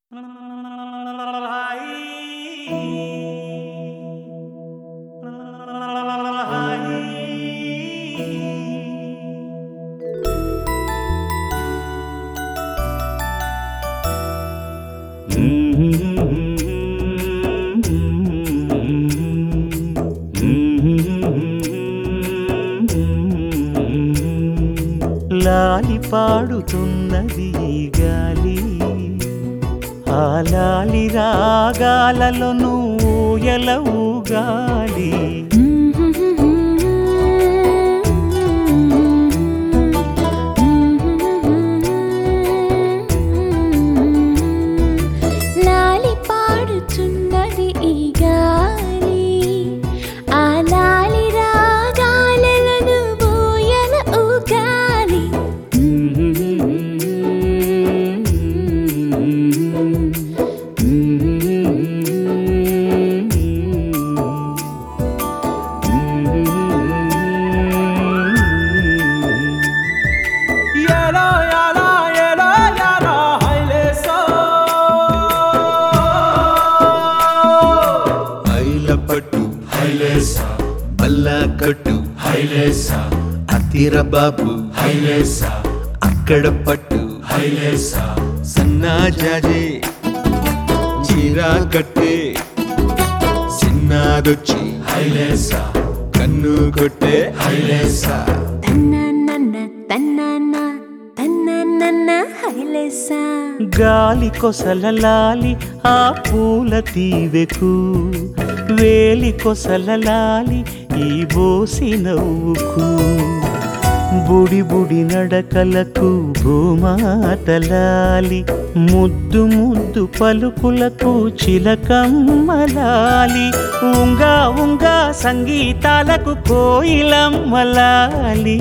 లాలి పాడుతున్నది ఈ గాలి ఆ లాలి రాగాలలో నువ్వు ఎలవుగాలి లాలి పాడుచున్నది ఈ గాలి ఆ లాలి రాగాలను బోయల ఊగాలి ఎలా ఎలా ఎలా ఎలా హైలేసా ఐల పట్టు హైలేసా బల్లా కట్టు హైలేసా అతిర బాబు హైలేసా అక్కడ పట్టు హైలేసా సన్నా జాజే చీరా కట్టే చిన్నాదొచ్చి హైలేసా కన్ను కొట్టే హైలేసా తన్నన్న తన్నన్న తన్నన్న హైలేసా గాలి కొసల లాలి ఆ పూల తీవెకు వేలి కొసల లాలి ఈ బోసి నవ్వుకు బుడి బుడి నడకలకు భూమాతలాలి ముద్దు ముద్దు పలుకులకు చిలకమ్మలాలి ఉంగా ఉంగా సంగీతాలకు కోయిలమ్మలాలి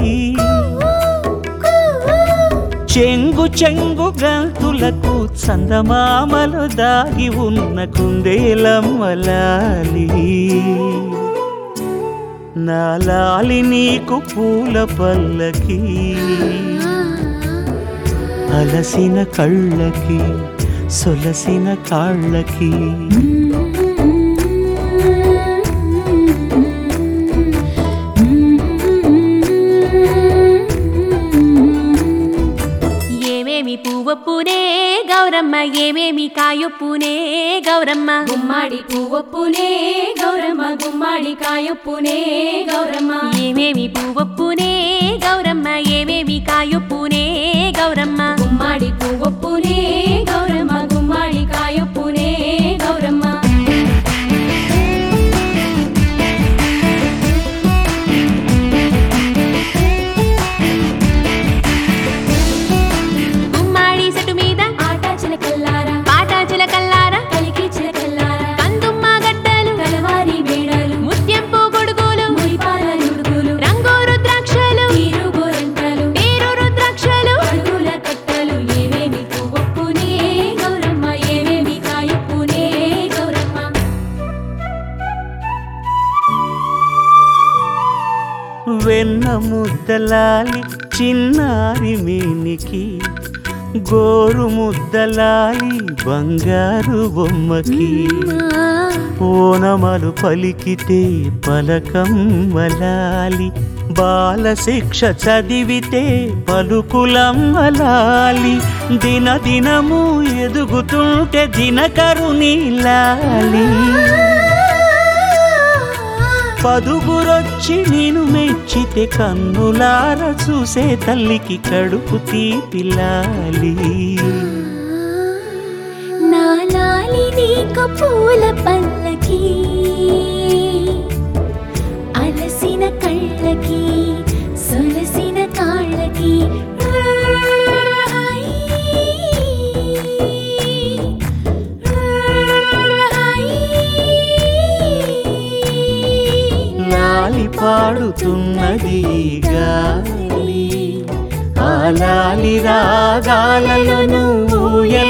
చెంగు చెంగు గంతులకు చందమామలు దాగి ఉన్న కుందేలమ్మలాలి నా లాలి నీకు పూల పల్లకి అలసిన కళ్ళకి సొలసిన కాళ్ళకి ఏమేమి పువ్వొప్పునే గౌరమ్మ ఏమేమి కాయొప్పునే గౌరమ్మ గుమ్మాడి పువ్వొప్పునే గౌరమ్మ గుమ్మాడి కాయొప్పునే గౌరమ్మ ఏమేమి పువ్వొప్పునే గౌరమ్మ ఏమేమి కాయొప్పునే గౌరమ్మ గుమ్మాడి పువ్వొప్పునే గౌరమ్మ గుమ్మాడి కాయొప్పునే గౌరమ్మ గుమ్మాడి సెటు మీద ఆట చిలకల్లారా పాట చిలకల్లారా కలికి చిలకల్లారా కందుమ్మ గడ్డలు కలవారి మేడలు ముత్యంపు గొడుగులు మురిపాల నుడుగులు రంగు రుద్రాక్షలు తీరు గోరంటలు పేరు రుద్రాక్షలు అడుగుల కట్టలు ఏమేమి పువ్వొప్పునే గౌరమ్మ ఏమేమి కాయొప్పునే గౌరమ్మ వెన్న ముద్దలాలి చిన్నారి మేనికి గోరు ముద్దలాలి బంగారు బొమ్మకి ఓనమలు పలికితే పలకమ్మలాలి బాల శిక్ష చదివితే పలుకులమ్మలాలి దిన దినము ఎదుగుతుంటే దినకరుని లాలి పదుగురొచ్చి నేను మెచ్చితే కన్నులార చూసే తల్లికి కడుపు తీపిలాలి నా లాలి నీకు పూల పల్లకి అలసిన కళ్ళకి సొలసిన కాళ్ళకి లాలి పాడుతున్నది ఈ గాలి ఆ లాలి రాగాలలో నువ్వు